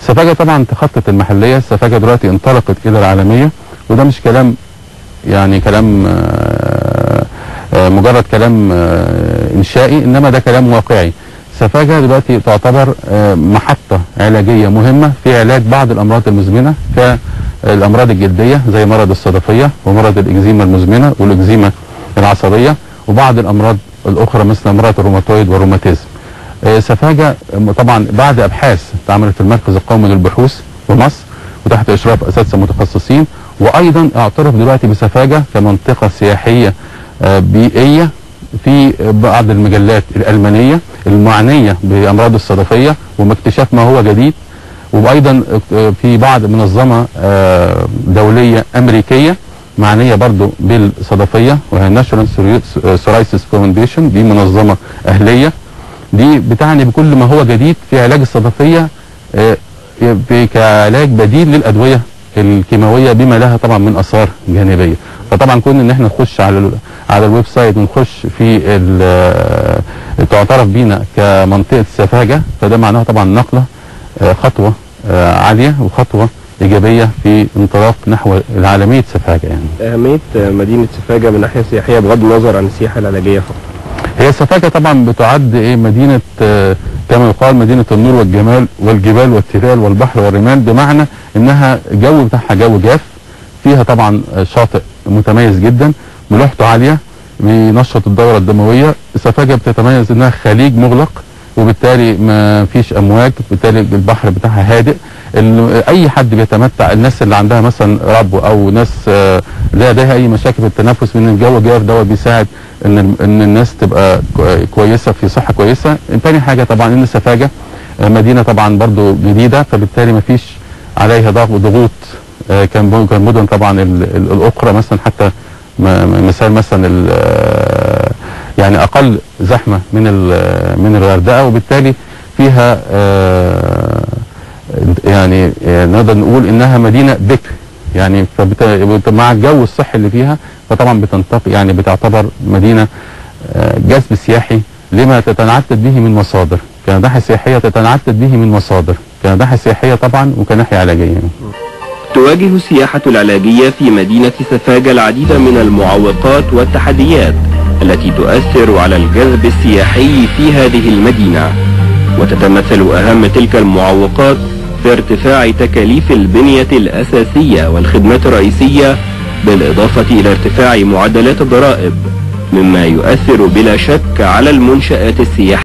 سفاجة طبعا تخطت المحلية سفاجة دلوقتي انطلقت إلى العالمية وده مش كلام يعني كلام آه، آه، مجرد كلام آه، إنشائي إنما ده كلام واقعي سفاجة دلوقتي تعتبر آه، محطة علاجية مهمة في علاج بعض الأمراض المزمنة كالأمراض الجلدية زي مرض الصدفية ومرض الإكزيما المزمنة والإكزيما العصبية وبعض الأمراض الأخرى مثل أمراض الروماتويد والروماتيزم آه، سفاجة آه، طبعا بعد أبحاث اتعملت في المركز القومي للبحوث بمصر وتحت إشراف أساتذة متخصصين وأيضا اعترف دلوقتي بسفاجة كمنطقة سياحية آه، بيئية في بعض المجلات الألمانية المعنية بأمراض الصدفية واكتشاف ما هو جديد وأيضا في بعض منظمة آه، دولية أمريكية معنية برضو بالصدفية وهي ناشونال سورايسيس فاونديشن دي منظمة أهلية دي بتعني بكل ما هو جديد في علاج الصدفية آه، في كعلاج بديل للأدوية الكيماوية بما لها طبعا من آثار جانبية فطبعا كون ان احنا نخش على ال- على الويب سايت ونخش في ال- تعترف بينا كمنطقة سفاجة فده معناها طبعا نقلة آه، خطوة آه، عالية وخطوة إيجابية في انطلاق نحو العالمية سفاجة يعني أهمية مدينة سفاجة من ناحية سياحية بغض النظر عن السياحة العلاجية فقط هي سفاجة طبعا بتعد ايه مدينة آه، كما يقال مدينة النور والجمال والجبال والتلال والبحر والرمال بمعنى انها الجو بتاعها جو جاف فيها طبعا آه، شاطئ متميز جدا ملوحته عالية بينشط الدورة الدموية سفاجة بتتميز انها خليج مغلق وبالتالي ما فيش امواج بالتالي البحر بتاعها هادئ ال- اي حد بيتمتع الناس اللي عندها مثلا ربو او ناس آه، لديها اي مشاكل في التنفس من الجو الجاف دوت بيساعد ان ال- ان الناس تبقى كو- كويسه في صحه كويسه تاني حاجه طبعا ان سفاجه آه، مدينه طبعا برضو جديده فبالتالي ما فيش عليها ضغط ضغوط آه، كان كان مدن طبعا ال- ال- الاخرى مثلا حتى م- م- مثال مثلا ال- آه، يعني اقل زحمه من ال- من الغردقه وبالتالي فيها آه، يعني آه، نقدر نقول انها مدينه بكر يعني فبت... مع الجو الصحي اللي فيها فطبعا بتنتقي يعني بتعتبر مدينه آه، جذب سياحي لما تتعدد به من مصادر كناحيه سياحيه تتعدد به من مصادر كناحيه سياحيه طبعا وكناحيه علاجيه يعني. تواجه السياحة العلاجية في مدينة سفاجة العديد من المعوقات والتحديات التي تؤثر على الجذب السياحي في هذه المدينة وتتمثل أهم تلك المعوقات في ارتفاع تكاليف البنية الأساسية والخدمات الرئيسية بالإضافة إلى ارتفاع معدلات الضرائب مما يؤثر بلا شك على المنشآت السياحية